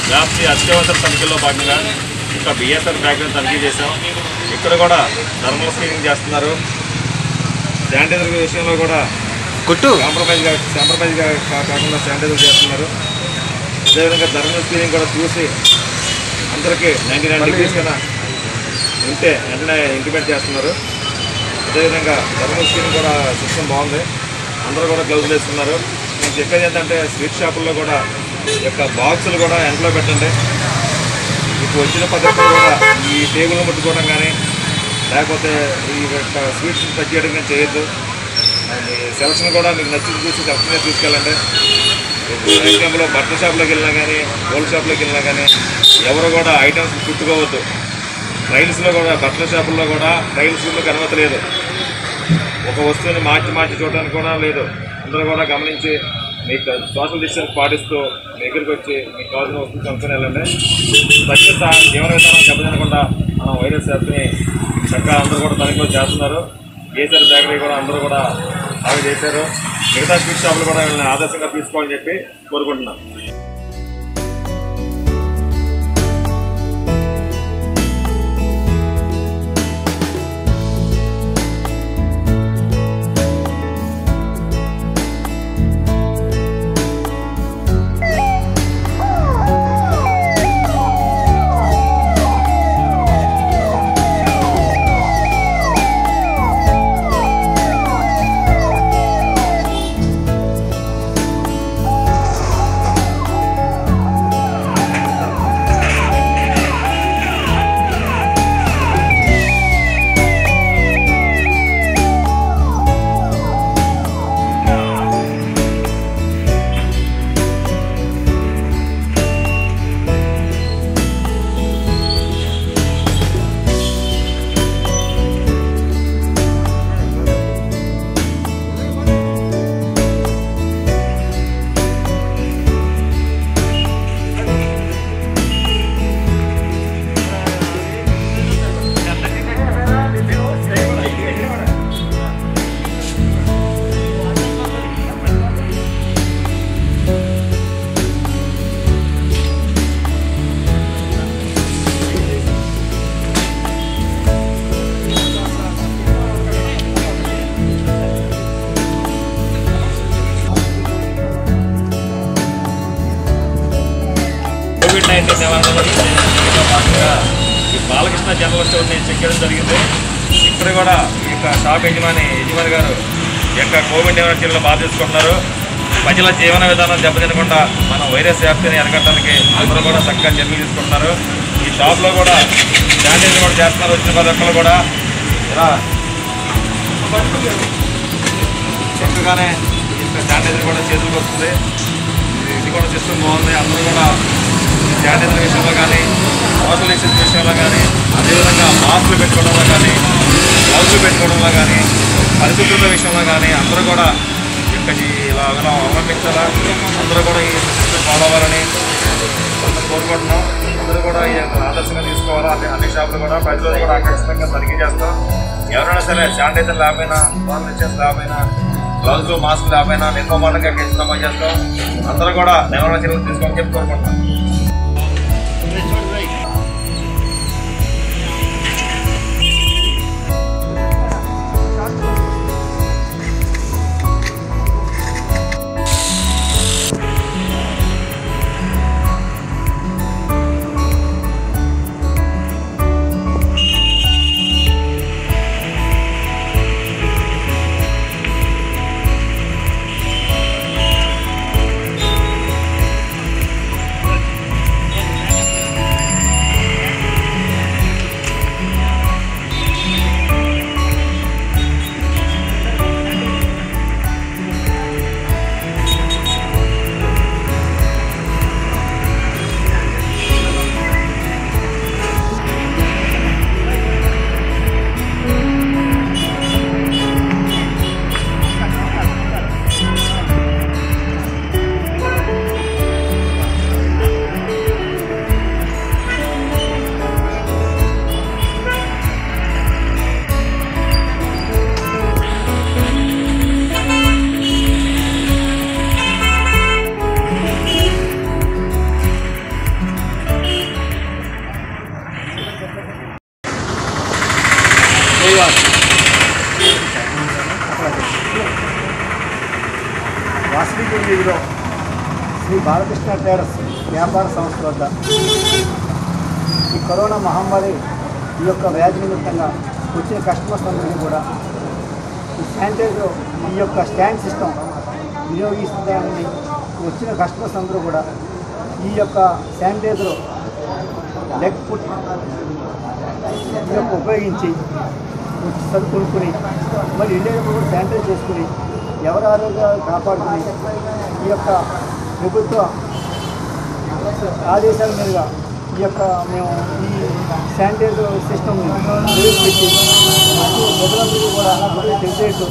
వ్యాప్తి అత్యవసర తనిఖీల్లో భాగంగా ఇంకా బిఎస్ఆర్ బ్యాగ్ని తనిఖీ చేశాం ఇక్కడ కూడా థర్మల్ స్క్రీనింగ్ చేస్తున్నారు శానిటైజర్ విషయంలో కూడా కొట్టు కాంప్రమైజ్గా కాంప్రమైజ్గా కా- కాకుండా శానిటైజర్ చేస్తున్నారు అదేవిధంగా థర్మల్ స్క్రీనింగ్ కూడా చూసి అందరికీ నైంటీ నైన్ డిగ్రీస్ కన్నా ఉంటే వెంటనే ఇంటిమేట్ చేస్తున్నారు అదేవిధంగా థర్మల్ స్క్రీనింగ్ కూడా సిస్టమ్ బాగుంది అందరూ కూడా గ్లౌజులు వేస్తున్నారు నేను చెప్పేది ఏంటంటే స్వీట్ షాపుల్లో కూడా ఈ యొక్క బాక్సులు కూడా ఎండలో పెట్టండి మీకు వచ్చిన పద్ధతులు కూడా ఈ టేబుల్ ముట్టుకోవడం కానీ లేకపోతే ఈ యొక్క స్వీట్స్ టచ్ చేయడం కానీ చేయొద్దు అండ్ సెలక్షన్ కూడా మీకు నచ్చింది చూసి సెలక్షన్ తీసుకెళ్ళండి ఎగ్జాంపుల్ బట్టల షాప్లోకి వెళ్ళినా కానీ గోల్డ్ షాప్లోకి వెళ్ళినా కానీ ఎవరు కూడా ఐటమ్స్ చుట్టుకోవద్దు ట్రైల్స్లో కూడా బట్టల షాపుల్లో కూడా ట్రైల్స్ మీకు అనుమతి లేదు ఒక వస్తువుని మార్చి మార్చి చూడడానికి కూడా లేదు అందరూ కూడా గమనించి మీకు సోషల్ డిస్టెన్స్ పాటిస్తూ మీ దగ్గరికి వచ్చి మీకు కావాల్సిన వస్తువులు కొనుక్కొని వెళ్ళండి స్వచ్ఛత జీవన విధానం దెబ్బతినకుండా మనం వైరస్ వ్యాప్తిని చక్కగా అందరూ కూడా తనిఖీలు చేస్తున్నారు కేసీఆర్ బేకరీ కూడా అందరూ కూడా అవి చేశారు మిగతా స్వీట్ షాపులు కూడా వీళ్ళని ఆదర్శంగా తీసుకోవాలని చెప్పి కోరుకుంటున్నాం కోవిడ్ నైన్టీన్ నివారణలో దీంట్లో భాగంగా ఈ బాలకృష్ణ జనరల్ స్టోర్ని చెక్ చేయడం జరిగింది ఇక్కడ కూడా ఈ యొక్క షాప్ యజమాని యజమాని గారు ఈ యొక్క కోవిడ్ నివారణ చర్యలు బాగా తీసుకుంటున్నారు ప్రజల జీవన విధానం దెబ్బతినకుండా మన వైరస్ వ్యాప్తిని అరగట్టడానికి అందరూ కూడా చక్కగా చర్యలు తీసుకుంటున్నారు ఈ షాప్లో కూడా శానిటైజర్ కూడా చేస్తున్నారు వచ్చిన ప్రతి ఒక్కరు కూడా ఇలా చక్కగానే ఈ యొక్క శానిటైజర్ కూడా చేతులకు వస్తుంది ఇది కూడా సిస్టమ్ బాగుంది అందరూ కూడా శానిటైజర్ విషయంలో కానీ సోషల్ డిస్టెన్స్ విషయంలో కానీ అదేవిధంగా మాస్కులు పెట్టుకోవడంలో కానీ గ్లౌజులు పెట్టుకోవడంలో కానీ పరిస్థితుల విషయంలో కానీ అందరూ కూడా ఈ యొక్క ఈ ఇలా ఇలా అవలంబించాలా అందరూ కూడా ఈ సిస్టమ్ ఫాలో అవ్వాలని అందరూ కోరుకుంటున్నాం అందరూ కూడా ఈ యొక్క ఆదర్శంగా తీసుకోవాలా అన్ని అన్ని షాపులు కూడా ప్రజలు కూడా ఖచ్చితంగా తనిఖీ చేస్తాం ఎవరైనా సరే శానిటైజర్ లేకపోయినా సోషల్ డిస్టెన్స్ లేకపోయినా గ్లౌజులు మాస్క్ లేకపోయినా నిర్మమాటంగా ఖచ్చితంగా చేస్తాం అందరూ కూడా నివారణ చర్యలు తీసుకోమని చెప్పి కోరుకుంటున్నాం శ్రీనివాస్ వాసవికుడి వీధిలో శ్రీ బాలకృష్ణ ట్రేడర్స్ వ్యాపార సంస్థ వద్ద ఈ కరోనా మహమ్మారి ఈ యొక్క వ్యాధి నిమిత్తంగా వచ్చిన కస్టమర్స్ అందరికీ కూడా ఈ శానిటైజర్ ఈ యొక్క స్టాండ్ సిస్టమ్ వినియోగిస్తుందని వచ్చిన కస్టమర్స్ అందరూ కూడా ఈ యొక్క శానిటైజర్ లెగ్ ఫుట్ ఈ యొక్క ఉపయోగించి సరుకుని మరి వెళ్ళేటప్పుడు కూడా శానిటైజ్ చేసుకుని ఎవరి ఆరోగ్యాలు కాపాడుకుని ఈ యొక్క ప్రభుత్వ ఆదేశాల మీదుగా ఈ యొక్క మేము ఈ శానిటైజర్ సిస్టమ్ని ప్రవేశపెట్టి మాకు ప్రజలందరూ కూడా తెలిసేట్టు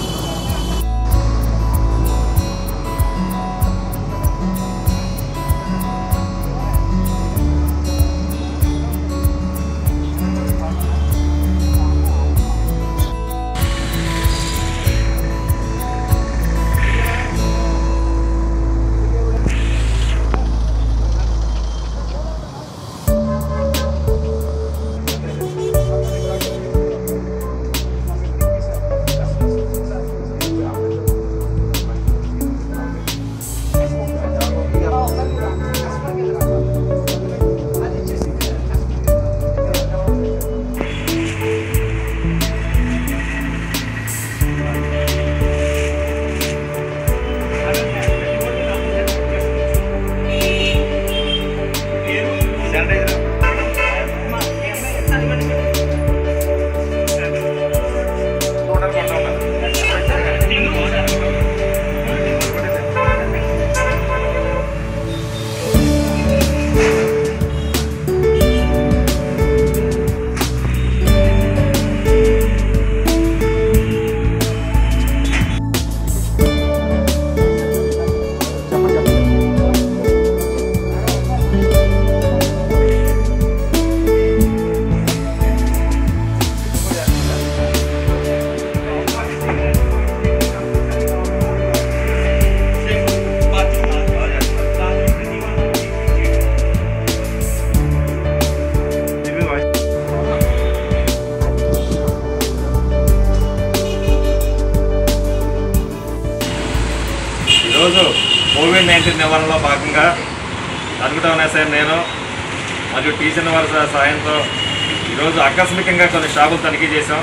ఈరోజు కోవిడ్ నైన్టీన్ నివారణలో భాగంగా అద్భుతమైన సార్ నేను మరియు టీచర్ వారి సహ- సహాయంతో ఈరోజు ఆకస్మికంగా కొన్ని షాపులు తనిఖీ చేశాం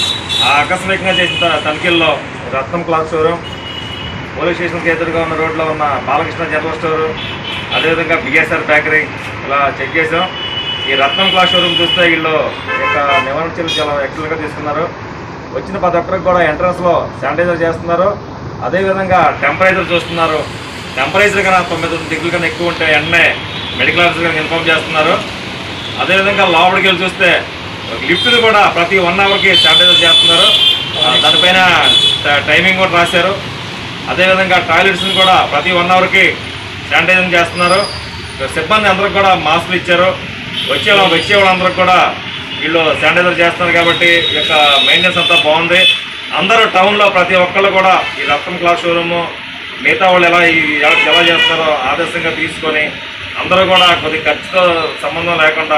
ఆ ఆకస్మికంగా చేసిన త- తనిఖీల్లో రత్నం క్లాత్ షోరూమ్ పోలీస్ స్టేషన్కి ఎదురుగా ఉన్న రోడ్లో ఉన్న బాలకృష్ణ జనరల్ స్టోరు అదేవిధంగా బిఎస్ఆర్ బేకరీ ఇలా చెక్ చేసాం ఈ రత్నం క్లాత్ షోరూమ్ చూస్తే వీళ్ళు ఈ యొక్క నివారణ చర్యలు చాలా ఎక్సలెంట్గా తీసుకున్నారు వచ్చిన ప్రతి ఒక్కరికి కూడా ఎంట్రన్స్లో శానిటైజర్ చేస్తున్నారు అదేవిధంగా టెంపరేచర్ చూస్తున్నారు టెంపరేచర్ కన్నా తొమ్మిది డిగ్రీల కన్నా ఎక్కువ ఉంటే వెంటనే మెడికల్ ఆఫీసర్ ఇన్ఫార్మ్ చేస్తున్నారు అదేవిధంగా లోపలికి వెళ్ళి చూస్తే లిఫ్ట్లు కూడా ప్రతి వన్ అవర్కి శానిటైజర్ చేస్తున్నారు ఆ, దానిపైన ట- టైమింగ్ కూడా రాశారు అదేవిధంగా టాయిలెట్స్ని కూడా ప్రతి వన్ అవర్కి శానిటైజింగ్ చేస్తున్నారు సిబ్బంది అందరికి కూడా మాస్కులు ఇచ్చారు వచ్చే వాళ్ళ- వచ్చే వాళ్ళందరికి కూడా వీళ్ళు శానిటైజర్ చేస్తున్నారు కాబట్టి ఈ యొక్క మెయింటెనెన్స్ అంతా బాగుంది అందరూ టౌన్లో ప్రతి ఒక్కళ్ళు కూడా ఈ రత్నం క్లాస్ షోరూము మిగతా వాళ్ళు ఎలా ఈ- ఎలా ఎలా చేస్తున్నారో ఆదర్శంగా తీసుకొని అందరూ కూడా కొద్ది ఖర్చుతో సంబంధం లేకుండా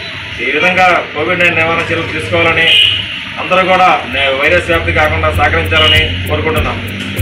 ఈ విధంగా కోవిడ్ నైన్ నివారణ చర్యలు తీసుకోవాలని అందరూ కూడా నే- వైరస్ వ్యాప్తి కాకుండా సహకరించాలని కోరుకుంటున్నాం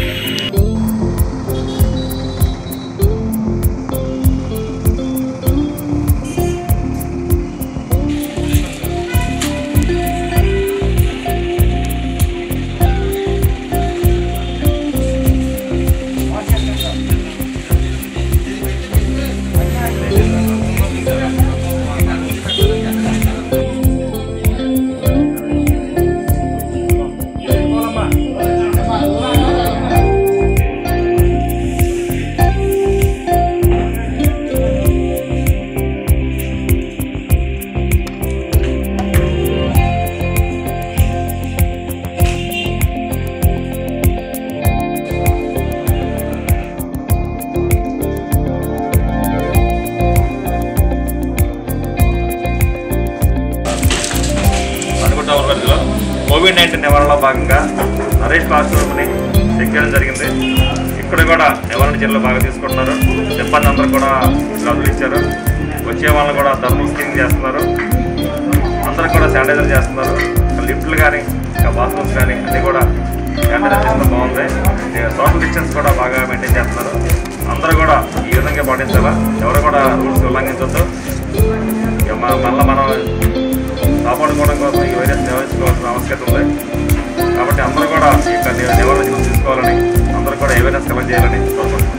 అనుకుంటాం పరిధిలో కోవిడ్ నైన్టీన్ నివారణలో భాగంగా నరేష్ క్లాస్ రూమ్ని చెక్ చేయడం జరిగింది ఇక్కడ కూడా నివారణ చర్యలు బాగా తీసుకుంటున్నారు సిబ్బంది అందరూ కూడా గదులు ఇచ్చారు వచ్చే వాళ్ళని కూడా థర్మల్ స్క్రీనింగ్ చేస్తున్నారు అందరికి కూడా శానిటైజర్ చేస్తున్నారు లిఫ్ట్లు కానీ ఇంకా బాత్రూమ్స్ కానీ అన్నీ కూడా శానిటైజ్ సిస్టమ్ బాగుంది సోషల్ డిస్టెన్స్ కూడా బాగా మెయింటైన్ చేస్తున్నారు అందరూ కూడా ఈ విధంగా పాటించాలా ఎవరు కూడా రూల్స్ ఉల్లంఘించొద్దు ఇక మ- మళ్ళీ మనం కాపాడుకోవడం కోసం ఈ వైరస్ నిర్వహించుకోవాల్సిన ఆవశ్యకత ఉంది కాబట్టి అందరూ కూడా ఈ యొక్క నివారణ చర్యలు తీసుకోవాలని అందరూ కూడా అవేర్నెస్ కలెక్ట్ చేయాలని కోరుకుంటున్నాను